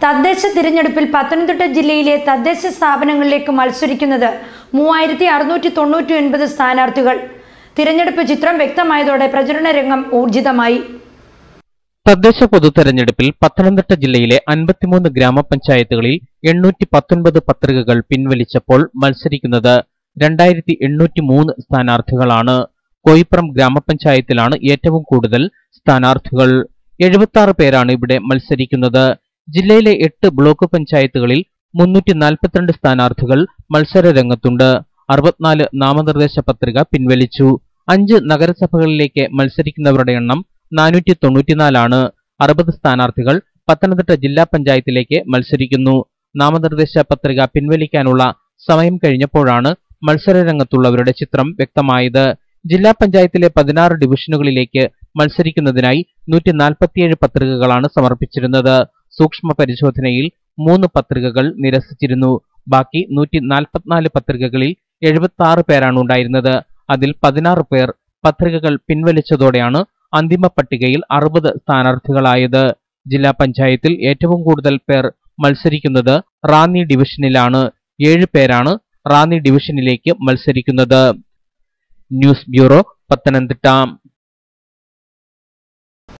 തദ്ദേശ തിരഞ്ഞെടുപ്പിൽ പത്തനംതിട്ട ജില്ലയിലെ തദ്ദേശ സ്ഥാപനങ്ങളിലേക്ക് മത്സരിക്കുന്നത് മൂവായിരത്തി അറുന്നൂറ്റി തൊണ്ണൂറ്റി ഒൻപത് സ്ഥാനാർത്ഥികൾ തിരഞ്ഞെടുപ്പ് ചിത്രം വ്യക്തമായതോടെ പ്രചരണ രംഗം ഊർജിതമായി തദ്ദേശ പൊതുതെരഞ്ഞെടുപ്പിൽ പത്തനംതിട്ട ജില്ലയിലെ അൻപത്തിമൂന്ന് ഗ്രാമപഞ്ചായത്തുകളിൽ എണ്ണൂറ്റി പത്തൊൻപത് പത്രികകൾ പിൻവലിച്ചപ്പോൾ മത്സരിക്കുന്നത് രണ്ടായിരത്തി എണ്ണൂറ്റി മൂന്ന് സ്ഥാനാർത്ഥികളാണ് കോയിപ്പുറം ഗ്രാമപഞ്ചായത്തിലാണ് ഏറ്റവും കൂടുതൽ സ്ഥാനാർത്ഥികൾ എഴുപത്തി ആറ് പേരാണ് ഇവിടെ മത്സരിക്കുന്നത് ജില്ലയിലെ എട്ട് ബ്ലോക്ക് പഞ്ചായത്തുകളിൽ മുന്നൂറ്റി നാൽപ്പത്തിരണ്ട് സ്ഥാനാർത്ഥികൾ മത്സര രംഗത്തുണ്ട് അറുപത്തിനാല് നാമനിർദ്ദേശ പത്രിക പിൻവലിച്ചു അഞ്ച് നഗരസഭകളിലേക്ക് മത്സരിക്കുന്നവരുടെ എണ്ണം നാനൂറ്റി തൊണ്ണൂറ്റിനാലാണ് അറുപത് സ്ഥാനാർത്ഥികൾ പത്തനംതിട്ട ജില്ലാ പഞ്ചായത്തിലേക്ക് മത്സരിക്കുന്നു നാമനിർദ്ദേശ പത്രിക പിൻവലിക്കാനുള്ള സമയം കഴിഞ്ഞപ്പോഴാണ് മത്സര രംഗത്തുള്ളവരുടെ ചിത്രം വ്യക്തമായത് ജില്ലാ പഞ്ചായത്തിലെ പതിനാറ് ഡിവിഷനുകളിലേക്ക് മത്സരിക്കുന്നതിനായി നൂറ്റി നാൽപ്പത്തിയേഴ് പത്രികകളാണ് സമർപ്പിച്ചിരുന്നത് സൂക്ഷ്മ പരിശോധനയിൽ മൂന്ന് പത്രികകൾ നിരസിച്ചിരുന്നു ബാക്കി നൂറ്റി നാൽപ്പത്തിനാല് പത്രികകളിൽ എഴുപത്തി ആറ് പേരാണ് ഉണ്ടായിരുന്നത് അതിൽ പതിനാറ് പേർ പത്രികകൾ പിൻവലിച്ചതോടെയാണ് അന്തിമ പട്ടികയിൽ അറുപത് സ്ഥാനാർത്ഥികളായത് ജില്ലാ പഞ്ചായത്തിൽ ഏറ്റവും കൂടുതൽ പേർ മത്സരിക്കുന്നത് റാന്നി ഡിവിഷനിലാണ് ഏഴ് പേരാണ് റാന്നി ഡിവിഷനിലേക്ക് മത്സരിക്കുന്നത് ന്യൂസ് ബ്യൂറോ പത്തനംതിട്ട